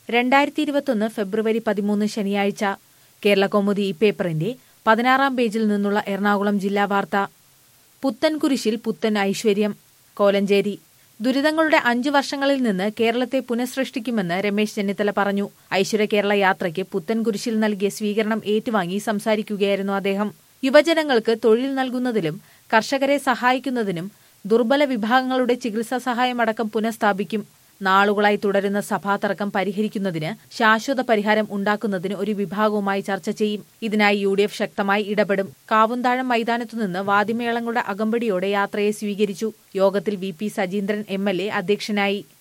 രണ്ടായിരത്തി ഇരുപത്തൊന്ന് ഫെബ്രുവരി പതിമൂന്ന് ശനിയാഴ്ച കേരള കൗമുദി ഈ പേപ്പറിന്റെ പതിനാറാം പേജിൽ നിന്നുള്ള എറണാകുളം ജില്ലാ വാർത്ത പുത്തൻകുരിശിൽ പുത്തൻ ഐശ്വര്യം കോലഞ്ചേരി ദുരിതങ്ങളുടെ അഞ്ചു വർഷങ്ങളിൽ നിന്ന് കേരളത്തെ പുനഃസൃഷ്ടിക്കുമെന്ന് രമേശ് ചെന്നിത്തല പറഞ്ഞു ഐശ്വര്യ കേരള യാത്രയ്ക്ക് പുത്തൻകുരിശിൽ നൽകിയ സ്വീകരണം ഏറ്റുവാങ്ങി സംസാരിക്കുകയായിരുന്നു അദ്ദേഹം യുവജനങ്ങൾക്ക് തൊഴിൽ നൽകുന്നതിലും കർഷകരെ സഹായിക്കുന്നതിനും ദുർബല വിഭാഗങ്ങളുടെ ചികിത്സാ സഹായമടക്കം പുനഃസ്ഥാപിക്കും നാളുകളായി തുടരുന്ന സഭാതർക്കം പരിഹരിക്കുന്നതിന് ശാശ്വത പരിഹാരം ഉണ്ടാക്കുന്നതിന് ഒരു വിഭാഗവുമായി ചർച്ച ചെയ്യും ഇതിനായി യു ഡി എഫ് ശക്തമായി ഇടപെടും കാവുന്താഴം മൈതാനത്തുനിന്ന് വാദ്യമേളങ്ങളുടെ അകമ്പടിയോടെ യാത്രയെ സ്വീകരിച്ചു യോഗത്തിൽ V P Sajeendran M L A അധ്യക്ഷനായി